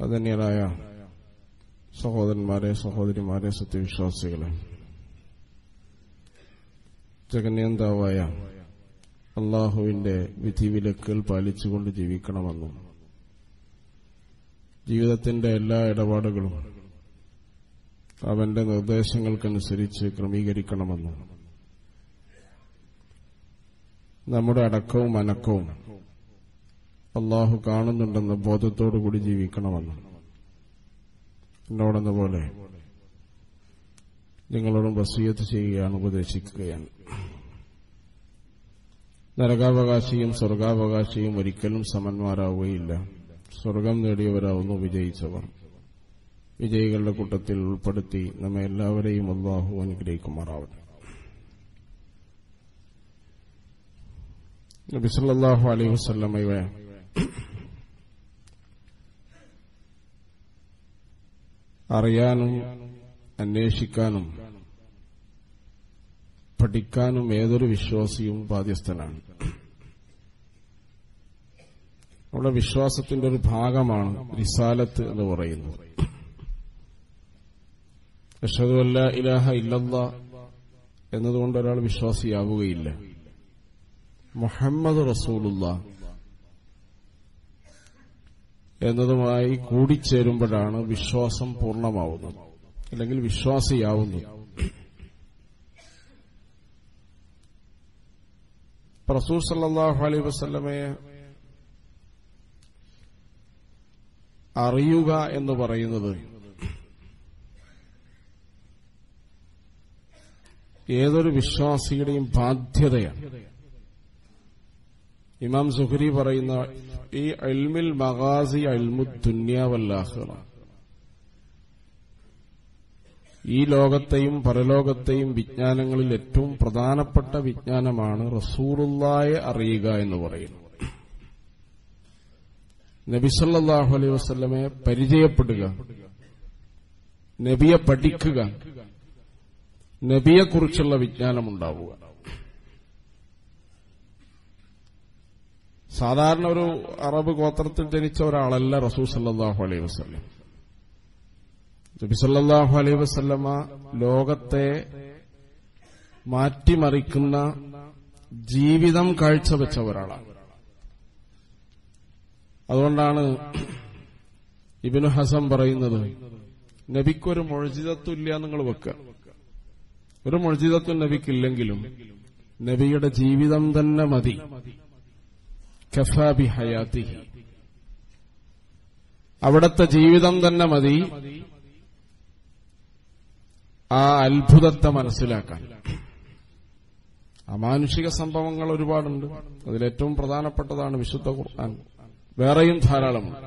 അതന്യരായ സഹോദരന്മാരെ സഹോദരിമാരെ സത്യവിശ്വാസികളെ ജഗന്യന്താവായ അള്ളാഹുവിന്റെ വിധിവിലക്കുകൾ പാലിച്ചുകൊണ്ട് ജീവിക്കണമെന്നും ജീവിതത്തിന്റെ എല്ലാ ഇടപാടുകളും അവന്റെ നിർദ്ദേശങ്ങൾക്കനുസരിച്ച് ക്രമീകരിക്കണമെന്നും നമ്മുടെ അടക്കവും അനക്കവും അള്ളാഹു കാണുന്നുണ്ടെന്ന ബോധത്തോടുകൂടി ജീവിക്കണമെന്നും എന്നോടെന്ന പോലെ നിങ്ങളോടും വസീയത്ത് ചെയ്യുകയാണ് ഉപദേശിക്കുകയാണ് നരകാവകാശിയും സ്വർഗാവകാശിയും ഒരിക്കലും സമന്മാരാവുകയില്ല സ്വർഗം നേടിയവരാവുന്നു വിജയിച്ചവർ വിജയികളുടെ കൂട്ടത്തിൽ ഉൾപ്പെടുത്തി നമ്മെ എല്ലാവരെയും അള്ളാഹു അനുഗ്രഹിക്കുമാറാവട്ടെ നബിസല്ലാഹു അലൈഹി വസ്ല്ലമയുടെ അറിയാനും അന്വേഷിക്കാനും പഠിക്കാനും ഏതൊരു വിശ്വാസിയും ബാധ്യസ്ഥനാണ് നമ്മുടെ വിശ്വാസത്തിന്റെ ഒരു ഭാഗമാണ് റിസാലത്ത് എന്ന് പറയുന്നത് അഷദുല്ല ഇലാഹ ഇല്ലല്ല എന്നതുകൊണ്ട് ഒരാൾ വിശ്വാസിയാവുകയില്ല മുഹമ്മദ് റസൂലുള്ള എന്നതുമായി കൂടിച്ചേരുമ്പോഴാണ് വിശ്വാസം പൂർണ്ണമാവുന്നത് അല്ലെങ്കിൽ വിശ്വാസിയാവുന്നത് റസൂൽ സല്ലാഹു അലൈ വസ്ല്ലമയെ അറിയുക എന്ന് പറയുന്നത് ഏതൊരു വിശ്വാസിയുടെയും ബാധ്യതയാണ് ഇമാം സുഹരി പറയുന്ന ഈ അൽമിൽ മഗാസി അൽമു ദുന്യാവല്ലാഹറ ഈ ലോകത്തെയും പരലോകത്തെയും വിജ്ഞാനങ്ങളിൽ ഏറ്റവും പ്രധാനപ്പെട്ട വിജ്ഞാനമാണ് റസൂറുല്ലായെ അറിയുക എന്ന് പറയുന്നത് നബിസല്ലാഹു അലൈഹി വസ്ല്ലമയെ പരിചയപ്പെടുക നബിയെ പഠിക്കുക നബിയെക്കുറിച്ചുള്ള വിജ്ഞാനമുണ്ടാവുക സാധാരണ ഒരു അറബ് ഗോത്രത്തിൽ ജനിച്ച ഒരാളല്ല റസൂൽ സല്ലാഹു അലൈഹി വസ്ല്ലം നബി സല്ലാഹു അലൈഹി വസ്ല്ലമ ലോകത്തെ മാറ്റിമറിക്കുന്ന ജീവിതം കാഴ്ചവെച്ച ഒരാളാണ് അതുകൊണ്ടാണ് ഇബിനു ഹസം പറയുന്നത് നബിക്കൊരു മൊഴിജിതത്വമില്ല നിങ്ങൾ വെക്കുക ഒരു മൊഴിജിതത്വം നബിക്കില്ലെങ്കിലും നബിയുടെ ജീവിതം തന്നെ മതി കഫാബി ഹയാത്തിഹി അവിടത്തെ ജീവിതം തന്നെ മതി ആ അത്ഭുതത്തെ മനസ്സിലാക്കാൻ അമാനുഷിക സംഭവങ്ങൾ ഒരുപാടുണ്ട് അതിലേറ്റവും പ്രധാനപ്പെട്ടതാണ് വിശുദ്ധ ഖുർആൻ വേറെയും ധാരാളമുണ്ട്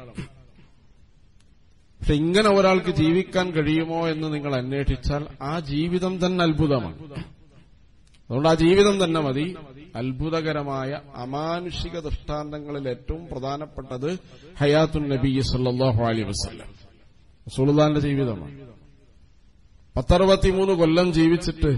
പക്ഷെ ഇങ്ങനെ ഒരാൾക്ക് ജീവിക്കാൻ കഴിയുമോ എന്ന് നിങ്ങൾ അന്വേഷിച്ചാൽ ആ ജീവിതം തന്നെ അത്ഭുതമാണ് അതുകൊണ്ട് ആ ജീവിതം തന്നെ മതി അത്ഭുതകരമായ അമാനുഷിക ദൃഷ്ടാന്തങ്ങളിൽ ഏറ്റവും പ്രധാനപ്പെട്ടത് ഹയാത്തുൻ നബി സല്ലാഹു അലി വസ്ല്ലാം സുൽത്താന്റെ ജീവിതമാണ് പത്തറുപത്തിമൂന്ന് കൊല്ലം ജീവിച്ചിട്ട്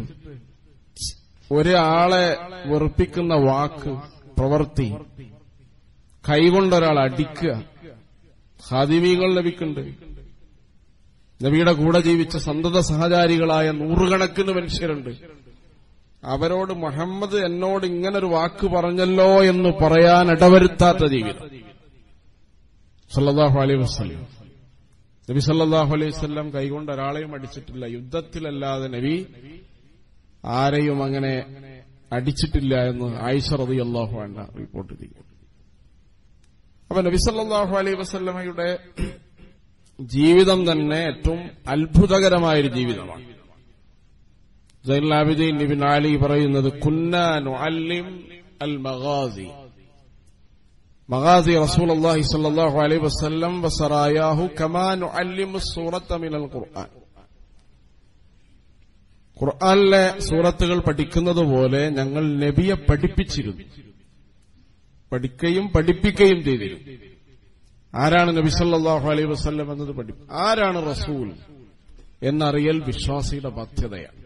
ഒരാളെ വെറുപ്പിക്കുന്ന വാക്ക് പ്രവൃത്തി കൈകൊണ്ടൊരാൾ അടിക്കുക ഹാദിമീങ്ങൾ ലഭിക്കുന്നുണ്ട് നബിയുടെ കൂടെ ജീവിച്ച സന്തത സഹചാരികളായ നൂറുകണക്കിന് മനുഷ്യരുണ്ട് അവരോട് മുഹമ്മദ് എന്നോട് ഇങ്ങനൊരു വാക്ക് പറഞ്ഞല്ലോ എന്ന് പറയാൻ ഇടവരുത്താത്ത ജീവിതം സല്ലാഹു അലൈഹി വസ്ലം നബി സല്ലാഹു അലൈഹി വസ്ലം കൈകൊണ്ട് ഒരാളെയും അടിച്ചിട്ടില്ല യുദ്ധത്തിലല്ലാതെ നബി ആരെയും അങ്ങനെ അടിച്ചിട്ടില്ല എന്ന് ആയിഷ റതി അള്ളാഹു അണ്ണ റിപ്പോർട്ട് ചെയ്യും അപ്പൊ നബി സല്ലാഹു അലൈഹി വസ്ലമയുടെ ജീവിതം തന്നെ ഏറ്റവും അത്ഭുതകരമായൊരു ജീവിതമാണ് ജൈലാബിദീൻ നിബിൻ ആലി പറയുന്നത് കുന്നാനു അല്ലിം അൽ മഗാസി മഗാസി റസൂൽ അള്ളാഹി സല്ലാഹു അലൈഹി വസ്ലം വസറായാഹു കമാനു അല്ലിം സൂറത്ത് മിനൽ ഖുർആൻ ഖുർആനിലെ സൂറത്തുകൾ പഠിക്കുന്നത് പോലെ ഞങ്ങൾ നബിയെ പഠിപ്പിച്ചിരുന്നു പഠിക്കുകയും പഠിപ്പിക്കുകയും ചെയ്തിരുന്നു ആരാണ് നബി സല്ലാഹു അലൈഹി വസ്ല്ലം എന്നത് പഠി ആരാണ് റസൂൽ എന്നറിയൽ വിശ്വാസിയുടെ ബാധ്യതയാണ്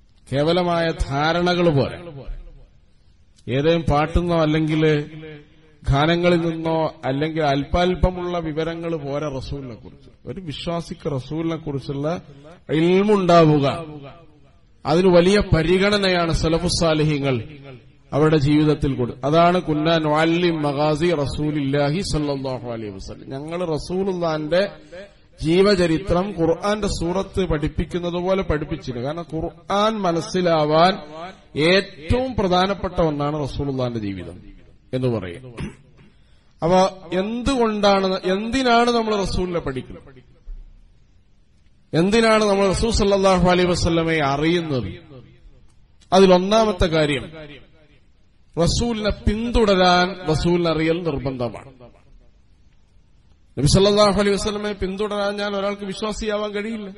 കേവലമായ ധാരണകൾ പോലെ ഏതെങ്കിലും പാട്ടുന്നോ അല്ലെങ്കിൽ ഖാനങ്ങളിൽ നിന്നോ അല്ലെങ്കിൽ അല്പാൽപമുള്ള വിവരങ്ങൾ പോരാ റസൂലിനെ കുറിച്ച് ഒരു വിശ്വാസിക്ക് റസൂലിനെ കുറിച്ചുള്ള ഇൽമുണ്ടാവുക അതിന് വലിയ പരിഗണനയാണ് സലഫുസാലിഹിങ്ങൾ അവരുടെ ജീവിതത്തിൽ കൊടു അതാണ് കുന്നാൻ വാലിം മഗാസി റസൂലില്ലാഹി സല്ലാഹു അലൈഹി വസ്ലം ഞങ്ങൾ റസൂലുല്ലാന്റെ ജീവചരിത്രം ഖുർആന്റെ സൂറത്ത് പഠിപ്പിക്കുന്നത് പോലെ പഠിപ്പിച്ചില്ല കാരണം ഖുർആൻ മനസ്സിലാവാൻ ഏറ്റവും പ്രധാനപ്പെട്ട ഒന്നാണ് റസൂലുല്ലാന്റെ ജീവിതം എന്ന് പറയും അപ്പൊ എന്തുകൊണ്ടാണ് എന്തിനാണ് നമ്മൾ റസൂലിനെ പഠിക്കുന്നത് എന്തിനാണ് നമ്മൾ റസൂൽ സല്ലാഹു അലൈഹി വസ്ലമയെ അറിയുന്നത് അതിലൊന്നാമത്തെ കാര്യം റസൂലിനെ പിന്തുടരാൻ റസൂലിനെ അറിയൽ നിർബന്ധമാണ് നബി സല്ലാഹു അലൈഹി വസ്ലമെ പിന്തുടരാൻ ഞാൻ ഒരാൾക്ക് വിശ്വാസിയാവാൻ കഴിയില്ല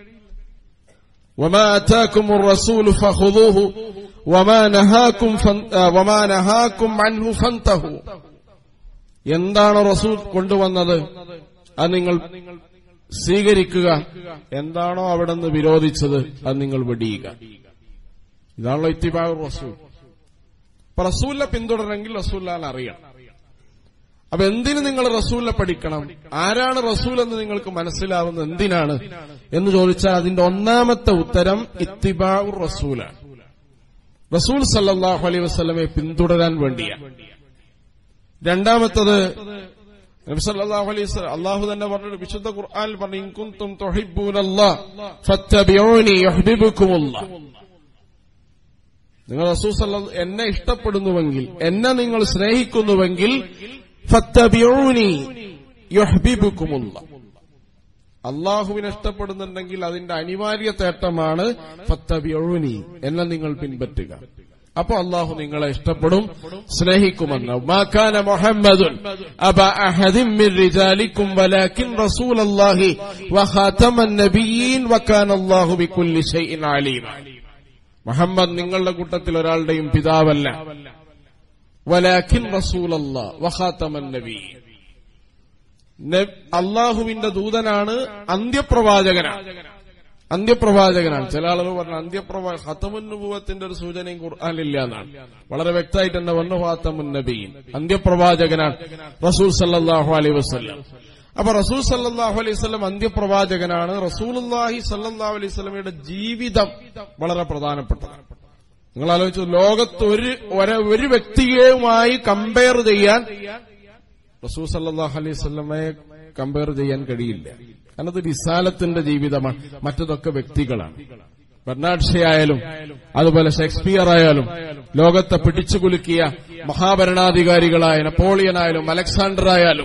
وما آتاكم الرسول فخذوه وما نهاكم فن... وما نهاكم عنه فانتهوا എന്താണ് റസൂൽ കൊണ്ടുവന്നത് അത് നിങ്ങൾ സ്വീകരിക്കുക എന്താണോ അവിടെ നിന്ന് വിരോധിച്ചത് അത് നിങ്ങൾ വെടിയുക ഇതാണല്ലോ ഇത്തിബാവ് റസൂൽ അപ്പൊ റസൂലിനെ പിന്തുടരെങ്കിൽ റസൂല്ലാൻ അറിയണം അപ്പൊ എന്തിന് നിങ്ങൾ റസൂലിനെ പഠിക്കണം ആരാണ് റസൂൽ എന്ന് നിങ്ങൾക്ക് മനസ്സിലാവുന്നത് എന്തിനാണ് എന്ന് ചോദിച്ചാൽ അതിന്റെ ഒന്നാമത്തെ ഉത്തരം ഇത്തിബാവ് റസൂലാണ് റസൂൽ സല്ലാഹു അലൈഹി വസ്ലമെ പിന്തുടരാൻ വേണ്ടിയാണ് രണ്ടാമത്തത് നബിസല്ലാഹു അലൈഹി വസല്ലം അള്ളാഹു തന്നെ പറഞ്ഞു വിശുദ്ധ ഖുർആനിൽ പറഞ്ഞു ഇൻകുന്തും തുഹിബ്ബൂനല്ലാഹ് ഫത്തബിഊനി യുഹ്ബിബുക്കുമുല്ലാഹ് നിങ്ങൾ റസൂൽ സല്ല എന്നെ ഇഷ്ടപ്പെടുന്നുവെങ്കിൽ എന്നെ നിങ്ങൾ സ്നേഹിക്കുന്നുവെങ്കിൽ ഫത്തബിഊനി യുഹ്ബിബുക്കുമുല്ലാഹ് അള്ളാഹുവിനെ ഇഷ്ടപ്പെടുന്നുണ്ടെങ്കിൽ അതിന്റെ അനിവാര്യ തേട്ടമാണ് ഫത്തബിഊനി എന്നെ നിങ്ങൾ പിൻപറ്റുക അപ്പൊ അള്ളാഹു നിങ്ങളെ ഇഷ്ടപ്പെടും സ്നേഹിക്കുമെന്ന് മാക്കാന മുഹമ്മദുൻ അബ അഹദിൻ മിൻ റിജാലിക്കും വലാകിൻ റസൂലല്ലാഹി വഖാതമൻ നബിയീൻ വകാന അല്ലാഹു ബികുല്ലി ഷൈഇൻ അലീമ മുഹമ്മദ് നിങ്ങളുടെ കൂട്ടത്തിൽ ഒരാളുടെയും പിതാവല്ല വലാകിൻ റസൂലല്ലാഹ് വഖാതമൻ നബിയീൻ അള്ളാഹുവിന്റെ ദൂതനാണ് അന്ത്യപ്രവാചകനാണ് അന്ത്യപ്രവാചകനാണ് ചില ആളുകൾ പറഞ്ഞു അന്ത്യപ്രവാ ഹത്തമുന്നുഭവത്തിന്റെ ഒരു സൂചനയും ഖുർആാനില്ല എന്നാണ് വളരെ വ്യക്തമായിട്ട് തന്നെ വന്നു ഹാത്തമുൻ നബീൻ അന്ത്യപ്രവാചകനാണ് റസൂൽ സല്ലാഹു അലൈഹി വസ്ലം അപ്പൊ റസൂൽ സല്ലാഹു അലൈഹി വസ്ലം അന്ത്യപ്രവാചകനാണ് റസൂൽഹി സല്ലാഹു അലൈഹി സ്വലമയുടെ ജീവിതം വളരെ പ്രധാനപ്പെട്ടതാണ് നിങ്ങൾ ആലോചിച്ചു ലോകത്ത് ഒരു ഒരു വ്യക്തിയുമായി കമ്പയർ ചെയ്യാൻ റസൂൽ സല്ലാഹു അലൈഹി സ്വലമയെ കമ്പയർ ചെയ്യാൻ കഴിയില്ല കാരണം അത് വിശാലത്തിന്റെ ജീവിതമാണ് മറ്റതൊക്കെ വ്യക്തികളാണ് ബെർണാഡ് ഷേ ആയാലും അതുപോലെ ഷേക്സ്പിയർ ആയാലും ലോകത്തെ പിടിച്ചുകുലുക്കിയ മഹാഭരണാധികാരികളായ നെപ്പോളിയൻ ആയാലും അലക്സാണ്ടർ ആയാലും